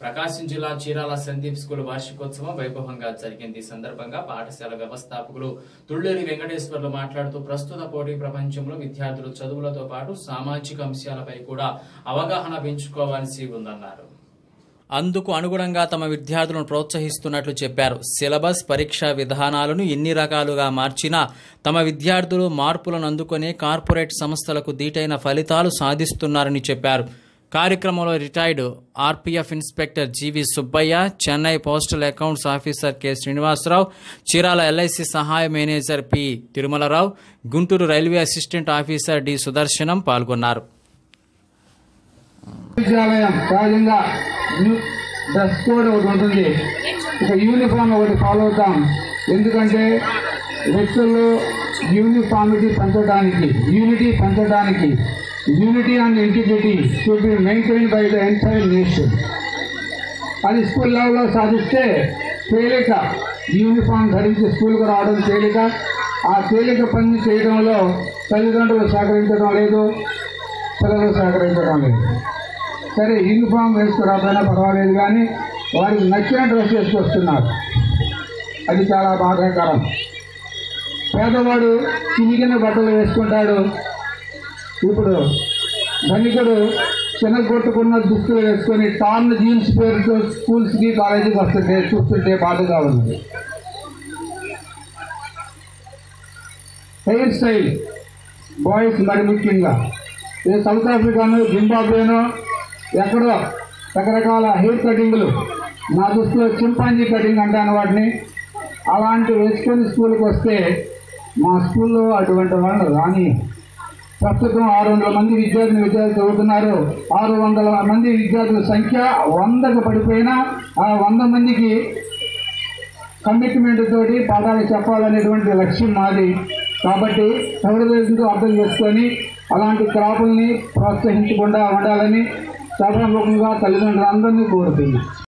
ప్రకాశం జిల్లా చీరాల సందీప్ స్కూల్ వార్షికోత్సవం వైభవంగా జరిగింది ఈ సందర్భంగా పాఠశాల వ్యవస్థాపకులు తుళ్లేరి వెంకటేశ్వర్లు మాట్లాడుతూ ప్రస్తుత పోటీ ప్రపంచంలో విద్యార్థులు చదువులతో పాటు సామాజిక అంశాలపై కూడా అవగాహన పెంచుకోవాల్సి ఉందన్నారు అందుకు అనుగుణంగా తమ విద్యార్థులను ప్రోత్సహిస్తున్నట్లు చెప్పారు సిలబస్ పరీక్షా విధానాలను ఎన్ని రకాలుగా మార్చినా తమ విద్యార్థులు మార్పులను అందుకొని కార్పొరేట్ సంస్థలకు దీటైన ఫలితాలు సాధిస్తున్నారని చెప్పారు కార్యక్రమంలో రిటైర్డ్ ఆర్పీఎఫ్ ఇన్స్పెక్టర్ జీవి Subbaiah Chennai postal accounts officer K Srinivasarao Chirala LIC సహాయ manager P Tirumalarao Guntur railway assistant officer D Sudarshanam పాల్గొన్నారు విద్యాలయం సహజంగా న్యూ డ్రెస్ కోడ్ ఒకటి ఉంటుంది ఒక యూనిఫామ్ ఒకటి ఫాలో అవుతాం ఎందుకంటే వ్యక్తుల్లో యూనిఫామిటీ పెంచడానికి యూనిటీ పెంచడానికి unity and integrity should be maintain by the entire nation అది స్కూల్ లెవెల్లో సాధిస్తే తేలిక యూనిఫామ్ ధరించి స్కూల్కి రావడం తేలిక ఆ తేలిక పని చేయడంలో తల్లిదండ్రులు సహకరించడం లేదు పిల్లలు సహకరించడం లేదు సరే యూనిఫామ్ వేసుకురాకపోయినా పర్వాలేదు కానీ వారికి నచ్చిన డ్రెస్ వేసుకొస్తున్నారు అది చాలా బాధాకరం పేదవాడు చినిగిన బట్టలు వేసుకుంటాడు ఇప్పుడు ధనికుడు చిన్నగొట్టుకున్న దుస్తులు వేసుకొని టార్న్ జీన్స్ పేరుతో స్కూల్స్కి కాలేజీకి వస్తుంటే చూస్తుంటే బాధగా ఉంది హెయిర్ స్టైల్ బాయ్స్ మరి ముఖ్యంగా ఏ సౌత్ ఆఫ్రికాను జింబాబ్వేనో ఎక్కడో రకరకాల హెయిర్ కటింగ్లు నా దృష్టిలో చింపాంజీ కటింగ్ అంటాను వాటిని అలాంటి వేసుకొని స్కూల్కి వస్తే మా స్కూల్లో అటువంటి వాళ్ళు రాని ప్రస్తుతం ఆరు వందల మంది విద్యార్థిని విద్యార్థులు చదువుతున్నారు ఆరు వందల మంది విద్యార్థుల సంఖ్య వందకు పడిపోయినా ఆ వంద మందికి కమిట్మెంట్ తోటి పాఠాలు చెప్పాలనేటువంటి లక్ష్యం మాది కాబట్టి సౌరదేశంతో అర్థం చేసుకొని అలాంటి క్రాపుల్ని ప్రోత్సహించకుండా ఉండాలని సభాముఖంగా తల్లిదండ్రులందరినీ కోరుతుంది